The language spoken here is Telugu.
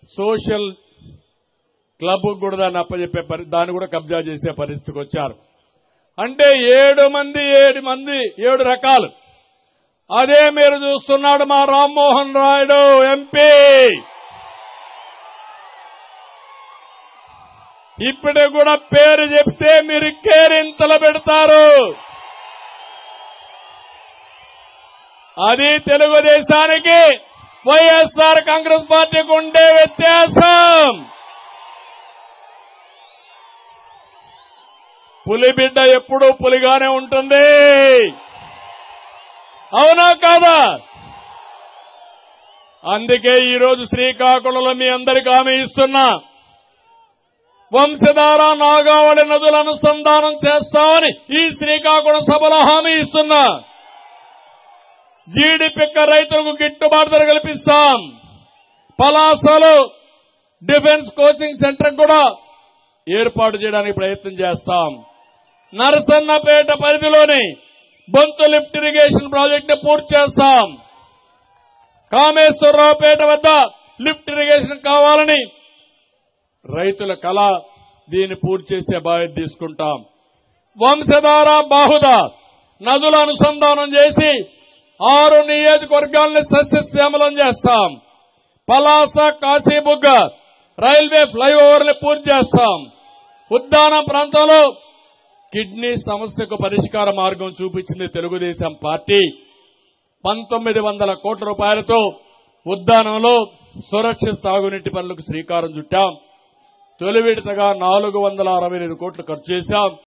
సోషల్ క్లబ్ కూడా దాన్ని అప్పచెప్పే పరి దాన్ని కూడా కబ్జా చేసే పరిస్థితికి వచ్చారు అంటే ఏడు మంది ఏడు మంది ఏడు రకాలు అదే మీరు చూస్తున్నాడు మా రామ్మోహన్ రాయుడు ఎంపీ ఇప్పుడు కూడా పేరు చెప్తే మీరు కేరింతలు పెడతారు అది తెలుగుదేశానికి వైఎస్ఆర్ కాంగ్రెస్ పార్టీకి ఉండే వ్యత్యాసం పులి బిడ్డ ఎప్పుడూ పులిగానే ఉంటుంది అవునా కాదా అందుకే ఈరోజు శ్రీకాకుళంలో మీ అందరికి హామీ ఇస్తున్నా వంశధార నాగావళి నదుల అనుసంధానం చేస్తామని ఈ శ్రీకాకుళం సభలో హామీ ఇస్తున్నా జీడి పిక్క రైతులకు గిట్టుబాటు ధర కల్పిస్తాం పలాసలో డిఫెన్స్ కోచింగ్ సెంటర్ కూడా ఏర్పాటు చేయడానికి ప్రయత్నం చేస్తాం నరసన్నపేట పరిధిలోని బొంతు లిఫ్ట్ ఇరిగేషన్ ప్రాజెక్టు పూర్తి చేస్తాం కామేశ్వరరావుపేట వద్ద లిఫ్ట్ ఇరిగేషన్ కావాలని రైతుల కళ దీన్ని పూర్తి చేసే బాధ్యత తీసుకుంటాం వంశధార బాహుద నదుల అనుసంధానం చేసి ఆరు నియోజకవర్గాల్ని సస్యశ్యామలం చేస్తాం పలాస కాశీబుగ్గ రైల్వే ఫ్లైఓవర్ ని పూర్తి చేస్తాం ఉద్దాన ప్రాంతంలో కిడ్నీ సమస్యకు పరిష్కార మార్గం చూపించింది తెలుగుదేశం పార్టీ పంతొమ్మిది వందల కోట్ల రూపాయలతో ఉద్దానంలో సురక్షిత తాగునీటి పనులకు శ్రీకారం చుట్టాం తొలి విడతగా నాలుగు వందల అరవై కోట్లు ఖర్చు చేశాం